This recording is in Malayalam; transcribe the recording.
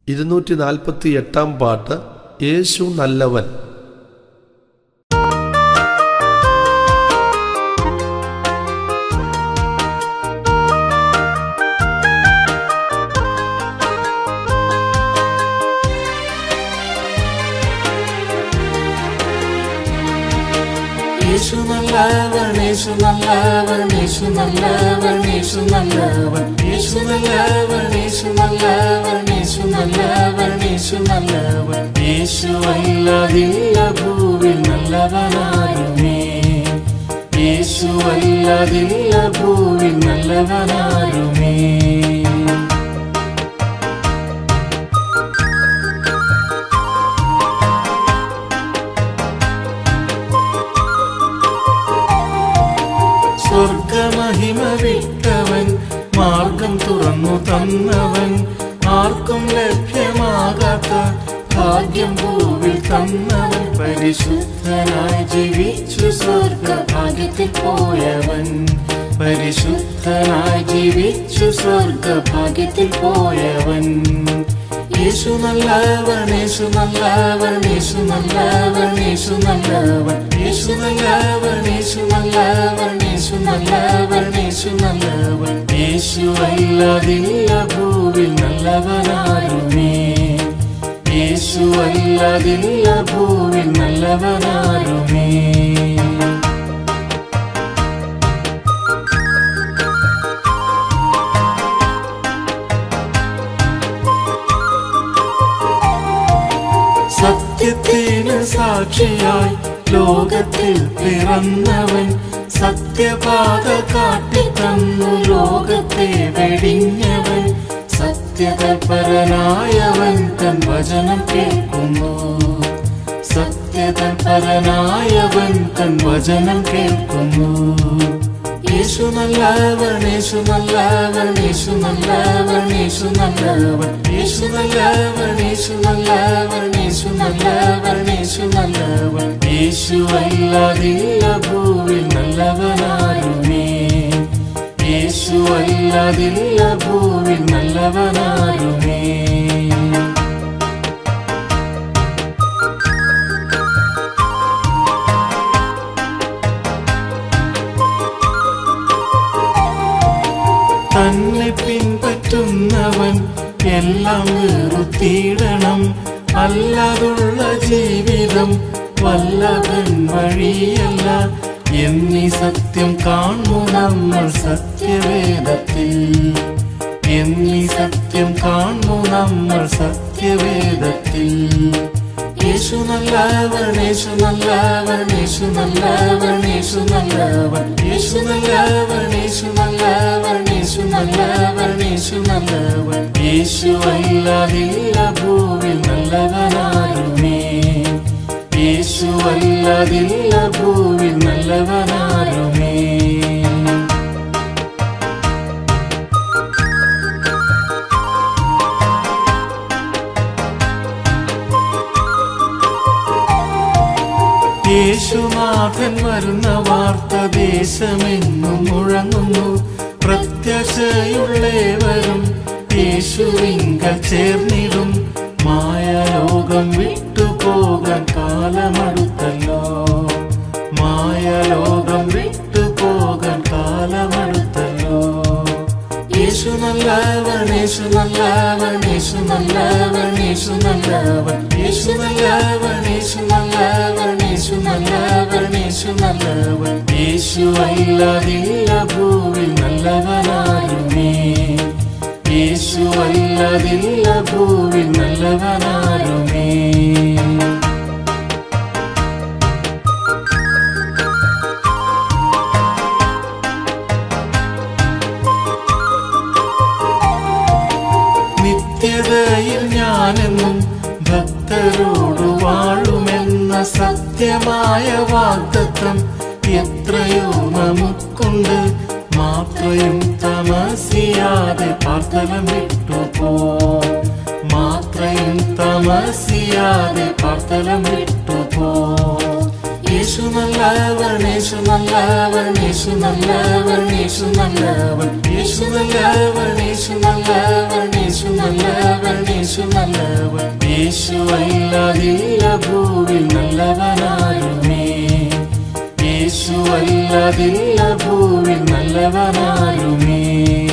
ഇരുന്നൂറ്റി നാൽപ്പത്തി എട്ടാം പാട്ട് യേശു നല്ലവൻ യേശു നല്ലവൻ യേശു നല്ലവൻ യേശു നല്ലവൻ യേശു നല്ലവൻ യേശു നല്ലവൻ യേശു നല്ലവൻ യേശു നല്ലവൻ യേശു നല്ലവൻ യേശു അല്ലാതില്ല ഭൂവിൽ നല്ലവനാരുമേ യേശു അല്ലാതില്ല ഭൂവിൽ നല്ലവനാരുമേ സ്വർഗമഹിമ വിട്ടവൻ മാർഗം തുറന്നു തന്നവൻ ആർക്കും ലഭ്യമാകാത്ത ഭാഗ്യം ഭൂവിൽ തന്നവൻ പരിശുദ്ധനായി ജീവിച്ചു സ്വർഗഭാഗ്യത്തിൽ പോയവൻ പരിശുദ്ധനായി ജീവിച്ചു സ്വർഗഭാഗ്യത്തിൽ പോയവൻ യേശു നല്ലവൻ യേശു നല്ലവൻ യേശു നല്ലവൻ യേശു നല്ലവൻ യേശു നല്ലവൻ യേശു നല്ലവൻ യേശു നല്ലവൻ യേശു നല്ലവൻ യേശു അല്ലാതില്ല ഭൂവിൽ നല്ലവനാരുമേ യേശു അല്ലാതില്ല ഭൂവിൽ നല്ലവനാരുമേ സത്യത്തിന് സാക്ഷിയായി ലോകത്തിൽ പിറന്നവൻ സത്യപാത കാട്ടിത്തന്നു ലോകത്തെ വെടിഞ്ഞവൻ സത്യതൽപരനായവൻ തൻ വചനം കേൾക്കുന്നു സത്യതൽപരനായവൻ തൻ വചനം കേൾക്കുന്നു യേശു നല്ലവൻ യേശു നല്ലവൻ യേശു നല്ലവൻ യേശു നല്ലവൻ യേശു നല്ലവൻ യേശു നല്ലവൻ യേശു നല്ലവൻ യേശു നല്ലവൻ യേശു അല്ലാതില്ല ഭൂവിൽ നല്ലവനാരുമേ യേശു അല്ലാതില്ല ഭൂവിൽ നല്ലവനാരുമേ തന്നെ പിൻപറ്റുന്നവൻ എല്ലാം വെറുത്തിയിടണം അല്ലാതുള്ള ജീവിതം വല്ലവൻ വഴിയല്ല എന്നീ സത്യം കാണുന്നു നമ്മൾ സത്യവേദത്തിൽ എന്നീ സത്യം കാണുന്നു നമ്മൾ സത്യവേദത്തിൽ യേശു നല്ലവൻ യേശു നല്ലവൻ യേശു നല്ലവൻ യേശു നല്ലവൻ യേശു നല്ലവൻ യേശു നല്ലവൻ യേശു നല്ലവൻ യേശു നല്ലവൻ യേശു അല്ലാതില്ല ഭൂവിൽ നല്ലവനാരുമേ യേശു അല്ലാതില്ല ഭൂവിൽ നല്ലവനാരുമേ യേശുനാഥൻ വരുന്ന വാർത്ത ദേശമെങ്ങും മുഴങ്ങുന്നു പ്രത്യാശയുള്ളേവരും യേശുവിങ്കൽ ചേർന്നിടും മായലോകം വിട്ടുപോകാൻ കാലമടുത്തല്ലോ മായലോകം വിട്ടുപോകാൻ കാലമടുത്തല്ലോ യേശു നല്ലവൻ യേശു നല്ലവൻ യേശു നല്ലവൻ യേശു നല്ലവൻ യേശു നല്ലവൻ യേശു നല്ലവൻ യേശു നല്ലവൻ യേശു നല്ലവൻ യേശു അല്ലാതില്ല ഭൂവിൽ നല്ലവനാരുമേ യേശു അല്ലാതില്ല ഭൂവിൽ നല്ലവനാരുമേ നിത്യതയിൽ ഞാനെന്നും ഭക്തരോട് വാഴുമെന്ന സത്യമായ വാഗ്ദത്തം എത്രയോ നമുക്കുണ്ട് മാത്രയും തമസിയാതെ പാർത്തലം വിട്ടുപോ മാത്രയും തമസിയാതെ പാർത്തലം വിട്ടുപോ യേശു നല്ലവൻ യേശു നല്ലവൻ യേശു നല്ലവൻ യേശു നല്ലവൻ യേശു നല്ലവൻ യേശു നല്ലവൻ യേശു നല്ലവൻ യേശു നല്ലവൻ യേശു അല്ലാതില്ല ഭൂവിൽ നല്ലവനാരുമേ യേശു അല്ലാതില്ല ഭൂവിൽ നല്ലവനാരുമേ